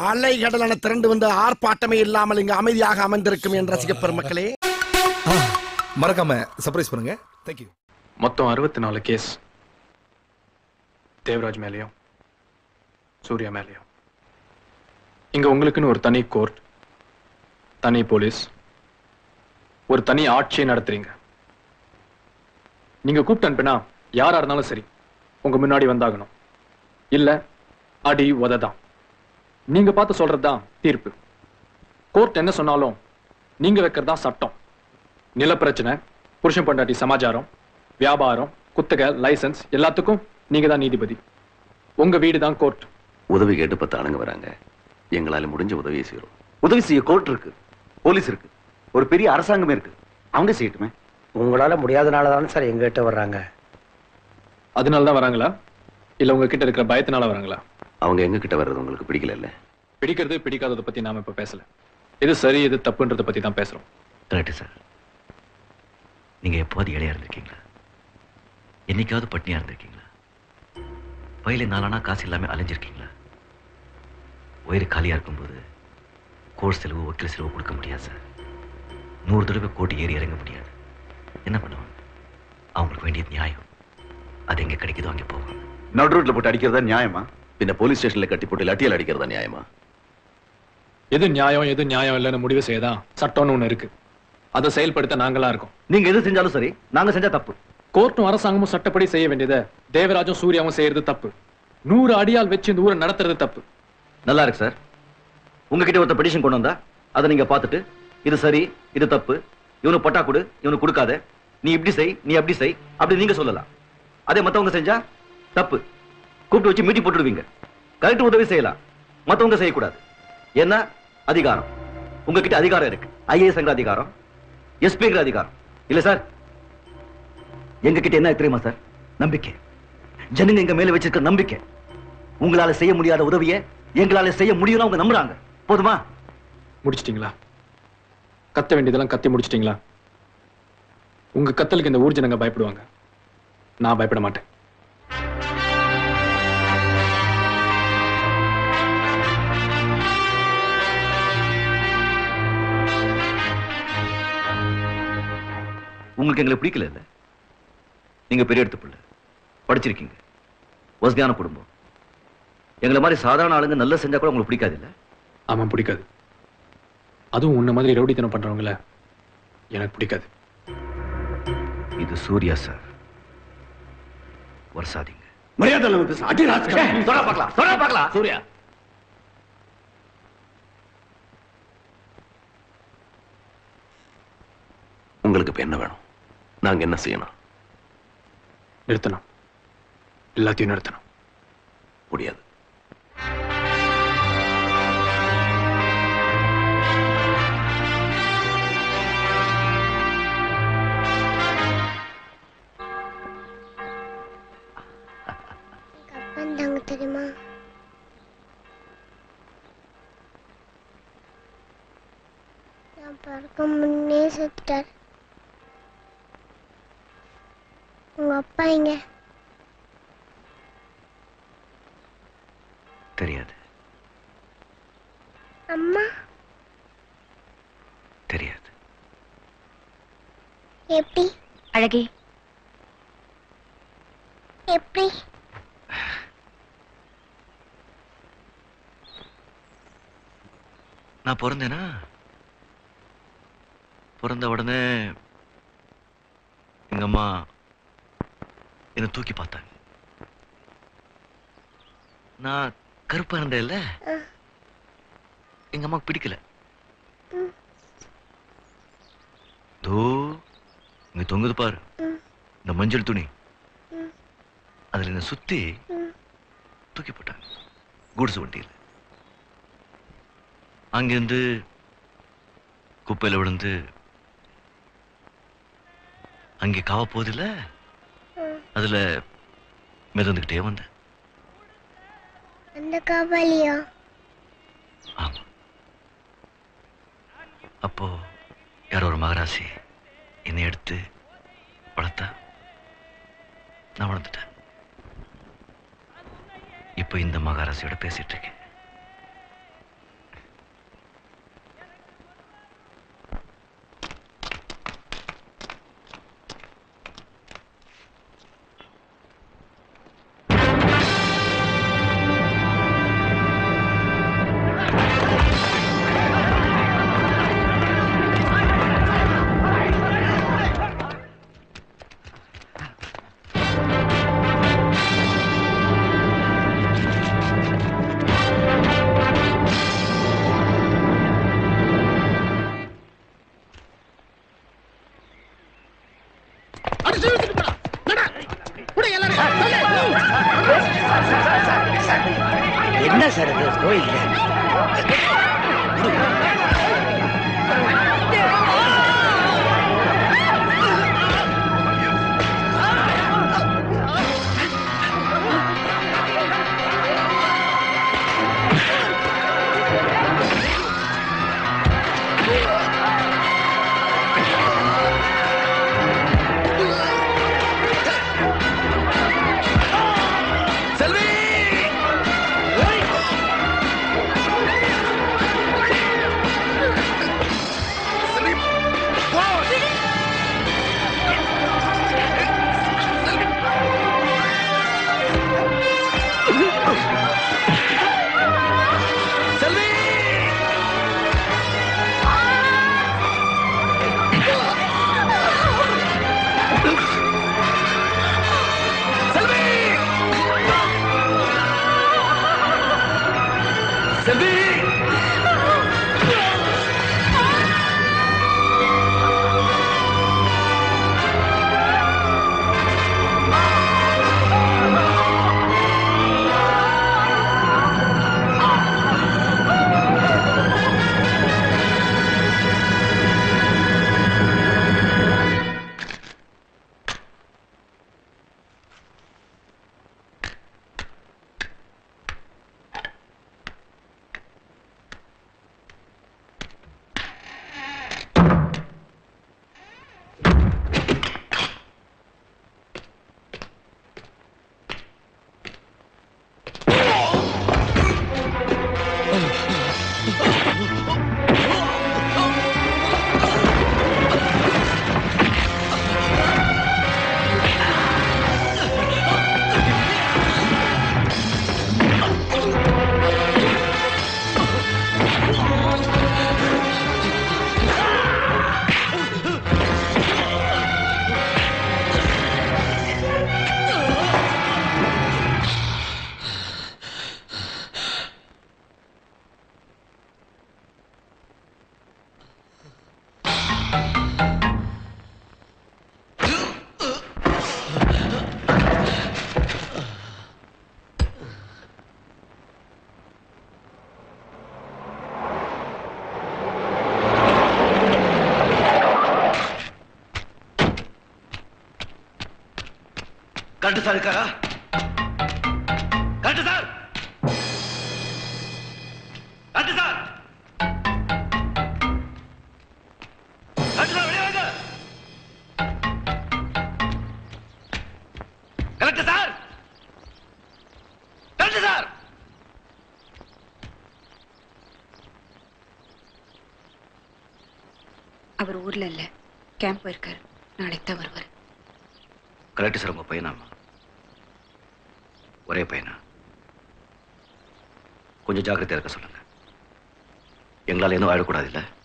அலை கடலான திரண்டு வந்து ஆர்ப்பாட்டமே இல்லாமல் இங்கு அமைதியாக அமைந்திருக்கும் என் ரசிக பெருமக்களே மறக்காம சர்ப்ரைஸ் பண்ணுங்க தேங்க்யூ மொத்தம் அறுபத்தி நாலு கேஸ் தேவராஜ் மேலேயும் சூர்யா மேலேயும் இங்க உங்களுக்குன்னு ஒரு தனி கோர்ட் தனி போலீஸ் ஒரு தனி ஆட்சியை நடத்துறீங்க நீங்க கூப்பிட்டு அனுப்பினா யாரா இருந்தாலும் சரி உங்க முன்னாடி வந்தாகணும் இல்ல அடி உததான் நீங்க பார்த்து சொல்றதுதான் தீர்ப்பு கோர்ட் என்ன சொன்னாலும் நீங்க வைக்கிறதா சட்டம் நிலப்பிரச்சனை புருஷன் பொண்டாட்டி சமாச்சாரம் வியாபாரம் குத்தகை லைசன்ஸ் எல்லாத்துக்கும் நீங்க தான் நீதிபதி உங்க வீடு தான் கோர்ட் உதவி கேட்டு பத்து ஆளுங்க வராங்க எங்களால முடிஞ்ச உதவியை செய்யறோம் உதவி செய்ய கோர்ட் இருக்கு போலீஸ் இருக்கு ஒரு பெரிய அரசாங்கமே இருக்கு அவங்க செய்யட்டுமே உங்களால முடியாதனால தானே சார் எங்ககிட்ட வர்றாங்க அதனால தான் வராங்களா இல்ல உங்ககிட்ட இருக்கிற பயத்தினால வராங்களா அவங்க எங்க கிட்ட வர்றது உங்களுக்கு பிடிக்கல இல்ல பிடிக்கிறது பிடிக்காததை பத்தி நாம இப்ப பேசல எது சரி எது தப்புன்றதை பத்தி தான் பேசுறோம் கரெக்டு சார் நீங்க எப்போது இடையா இருந்திருக்கீங்களா என்னைக்காவது பட்னியா இருந்திருக்கீங்களா வயல நாளானா காசு இல்லாம அலைஞ்சிருக்கீங்களா வயிறு காலியா இருக்கும்போது கோர்ட் செலவு வக்கீல் செலவு கொடுக்க முடியாது சார் நூறு தடவை கோர்ட்டு ஏறி இறங்க முடியாது என்ன பண்ணுவாங்க அவங்களுக்கு வேண்டியது நியாயம் அது எங்க கிடைக்குதோ அங்கே போவாங்க நடு ரோட்ல போட்டு அடிக்கிறதா நியாயமா பின்ன போலீஸ் ஸ்டேஷன்ல கட்டி போட்டு லட்டியல் அடிக்கிறதா நியாயமா எது நியாயம் எது நியாயம் இல்லைன்னு முடிவு செய்யதான் சட்டம்னு ஒண்ணு இருக்கு அதை செயல்படுத்த நாங்களா இருக்கோம் நீங்க எது செஞ்சாலும் சரி நாங்க செஞ்சா தப்பு கோர்ட்டும் அரசாங்கமும் சட்டப்படி செய்ய வேண்டியதை தேவராஜும் சூர்யாவும் செய்யறது தப்பு நூறு அடியால் வச்சு இந்த ஊரை நடத்துறது தப்பு நல்லா இருக்கு சார் உங்ககிட்ட ஒருத்த பெடிஷன் கொண்டு வந்தா அதை நீங்க பார்த்துட்டு இது சரி இது தப்பு இவனுக்கு பட்டா கொடு இவனுக்கு கொடுக்காத நீ இப்படி செய் நீ அப்படி செய் அப்படி நீங்க சொல்லலாம் அதே மத்தவங்க செஞ்சா தப்பு கூப்பிட்டு வச்சு மீட்டிங் போட்டுடுவீங்க கரெக்ட் உதவி செய்யலாம் மத்தவங்க செய்யக்கூடாது என்ன அதிகாரம் உங்ககிட்ட அதிகாரம் இருக்கு ஐஏஎஸ்ங்கிற அதிகாரம் எஸ்பிங்கிற அதிகாரம் இல்ல சார் எங்க கிட்ட என்ன தெரியுமா சார் நம்பிக்கை ஜனங்க எங்க மேல வச்சிருக்க நம்பிக்கை உங்களால செய்ய முடியாத உதவியை எங்களால செய்ய முடியும்னு அவங்க நம்புறாங்க போதுமா முடிச்சிட்டீங்களா கத்த வேண்டியதெல்லாம் கத்தி முடிச்சிட்டீங்களா உங்க கத்தலுக்கு இந்த ஊர் ஜனங்க பயப்படுவாங்க நான் பயப்பட மாட்டேன் உங்களுக்கு எங்களை பிடிக்கல இல்ல நீங்க பெரிய எடுத்து பிள்ளை படிச்சிருக்கீங்க வசதியான குடும்பம் எங்களை மாதிரி சாதாரண ஆளுங்க நல்லா செஞ்சா கூட உங்களுக்கு பிடிக்காது இல்ல ஆமா பிடிக்காது அதுவும் உன்ன மாதிரி ரவுடித்தனம் பண்றவங்கள எனக்கு பிடிக்காது இது சூர்யா சார் வருஷாதீங்க மரியாதை இல்லாம பேசு. அடி ராஸ்கல். சொல்ல பார்க்கலாம் சொல்ல பார்க்கலாம் சூர்யா உங்களுக்கு இப்ப என்ன வேணும் நாங்க என்ன செய்யணும் நிறுத்தணும் எல்லாத்தையும் நிறுத்தணும் முடியாது வந்தாங்க தெரியுமா நான் பிறக்க முன்னே செத்துட்டார் உங்க அப்பா எங்க தெரியாது அம்மா தெரியாது எப்படி அழகே எப்படி நான் பிறந்தேனா பிறந்த உடனே எங்க அம்மா என்னை தூக்கி பார்த்தாங்க நான் கருப்பா இருந்தேன்ல எங்க அம்மாக்கு பிடிக்கல தோ இங்க தொங்குது பாரு இந்த மஞ்சள் துணி அதுல என்ன சுத்தி தூக்கி போட்டாங்க கூடுசு வண்டியில் அங்கிருந்து குப்பையில விழுந்து அங்கே காவ போதில்ல அதுல மிதந்துக்கிட்டே வந்தேன் அந்த காவாலியா ஆமா அப்போ யாரோ ஒரு மகராசி என்னை எடுத்து வளர்த்தா நான் வளர்ந்துட்டேன் இப்போ இந்த மகாராசியோட பேசிட்டு இருக்கேன் கரெக்ட் சார் இருக்காரா correct sir correct sir correct sir வெளியே வாங்க கரெக்ட் சார் கரெக்ட் சார் அவர் ஊர்ல இல்ல கேம்ப் போயிருக்காரு நாளைக்கு தான் வருவார் கரெக்ட் சார் உங்க பையனாமா ஒரே பையனா கொஞ்சம் ஜாக்கிரதையா இருக்க சொல்லுங்க எங்களால எதுவும் ஆயிடக்கூடாது இல்ல